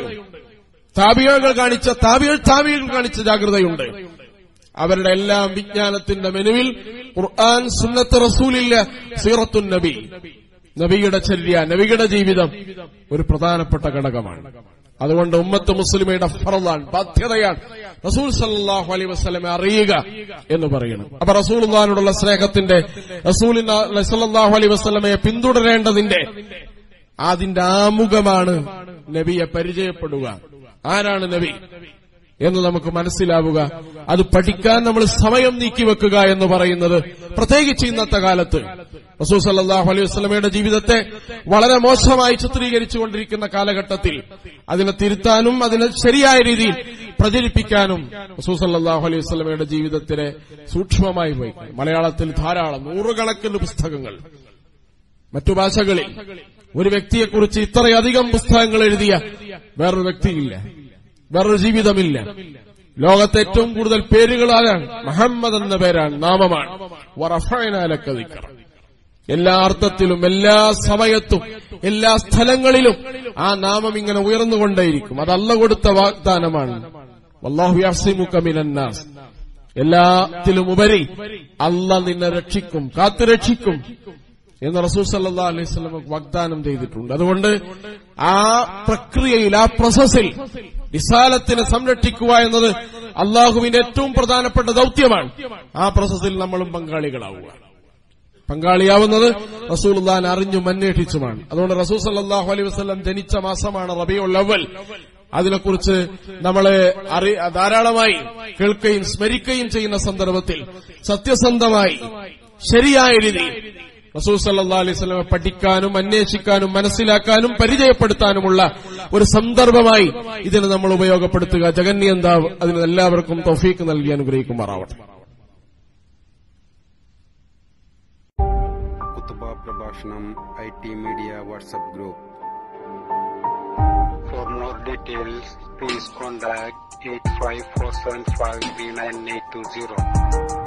താപിയകൾ കാണിച്ച താപികൾ താപികൾ കാണിച്ച ജാഗ്രതയുണ്ട് അവരുടെ എല്ലാം വിജ്ഞാനത്തിന്റെ മെനുവിൽ ഖുർആൻ സുന്നത്ത് റസൂലില്ല സീറത്തുൻ നബി നബിയുടെ ചര്യ നബിയുടെ ജീവിതം ഒരു പ്രധാനപ്പെട്ട ഘടകമാണ് അതുകൊണ്ട് ഉമ്മത്ത് മുസ്ലിമയുടെ ഫറലാണ് ബാധ്യതയാണ് റസൂൽ സല്ലാഹു അലൈ വസ്ലമെ അറിയുക എന്ന് പറയുന്നു അപ്പൊ റസൂൽദാനോടുള്ള സ്നേഹത്തിന്റെ റസൂൽ സല്ലാഹു അലൈ വസ്ലമയെ പിന്തുടരേണ്ടതിന്റെ അതിന്റെ ആമുഖമാണ് നബിയെ പരിചയപ്പെടുക ആരാണ് നബി എന്ന് നമുക്ക് മനസ്സിലാവുക അത് പഠിക്കാൻ നമ്മൾ സമയം നീക്കിവെക്കുക എന്ന് പറയുന്നത് പ്രത്യേകിച്ച് ഇന്നത്തെ കാലത്ത് റസൂൽ സല്ലാഹു അലൈഹി വസ്ലമയുടെ ജീവിതത്തെ വളരെ മോശമായി ചിത്രീകരിച്ചുകൊണ്ടിരിക്കുന്ന കാലഘട്ടത്തിൽ അതിനെ തിരുത്താനും അതിനെ ശരിയായ രീതിയിൽ പ്രചരിപ്പിക്കാനും റസൂൽ സല്ലാഹു അലൈഹി വസ്ലമയുടെ ജീവിതത്തിനെ സൂക്ഷ്മമായി പോയി മലയാളത്തിൽ ധാരാളം നൂറുകണക്കിന് പുസ്തകങ്ങൾ മറ്റു ഭാഷകളിൽ ഒരു വ്യക്തിയെക്കുറിച്ച് ഇത്രയധികം പുസ്തകങ്ങൾ എഴുതിയ വേറൊരു വ്യക്തിയില്ല വേറൊരു ജീവിതമില്ല ലോകത്തെ ഏറ്റവും കൂടുതൽ പേരുകൾ ആരാണ് മുഹമ്മദ് എന്ന പേരാണ് നാമമാണ് വറഫനാലക്കതിക്കറ എല്ലാ അർത്ഥത്തിലും എല്ലാ സമയത്തും എല്ലാ സ്ഥലങ്ങളിലും ആ നാമം ഇങ്ങനെ ഉയർന്നുകൊണ്ടേയിരിക്കും അത് അല്ല കൊടുത്ത വാഗ്ദാനമാണ് വല്ലാഹുയാസിമുക്കമിനാസ് എല്ലാത്തിലും ഉപരി അല്ല നിന്നെ രക്ഷിക്കും കാത്തുരക്ഷിക്കും എന്ന് റസൂൽ സല്ലാ അലൈഹി സ്വലം വാഗ്ദാനം ചെയ്തിട്ടുണ്ട് അതുകൊണ്ട് ആ പ്രക്രിയയിൽ ആ പ്രോസസ്സിൽ വിശാലത്തിനെ സംരക്ഷിക്കുക എന്നത് അള്ളാഹുവിന്റെ ഏറ്റവും പ്രധാനപ്പെട്ട ദൌത്യമാണ് ആ പ്രോസസ്സിൽ നമ്മളും പങ്കാളികളാവുക പങ്കാളിയാവുന്നത് റസൂൽദാൻ അറിഞ്ഞും അന്വേഷിച്ചുമാണ് അതുകൊണ്ട് റസൂൽ സല്ലാഹു അലൈഹി വസ്ലം ജനിച്ച മാസമാണ് റബിയുൽ അവൽ അതിനെക്കുറിച്ച് നമ്മളെ അറി ധാരാളമായി കേൾക്കുകയും സ്മരിക്കുകയും ചെയ്യുന്ന സന്ദർഭത്തിൽ സത്യസന്ധമായി ശരിയായ രീതിയിൽ റസൂൽ സല്ലാ അലൈഹി സ്വലമെ പഠിക്കാനും അന്വേഷിക്കാനും മനസ്സിലാക്കാനും പരിചയപ്പെടുത്താനുമുള്ള ഒരു സന്ദർഭമായി ഇതിനെ നമ്മൾ ഉപയോഗപ്പെടുത്തുക ജഗന്യന്താവ് അതിന് എല്ലാവർക്കും തൊഫീക്ക് നൽകി അനുഗ്രഹിക്കുമാറാവട്ടെ കുത്തുബ പ്രഭാഷണം I T media WhatsApp group For more details, please contact 854753980.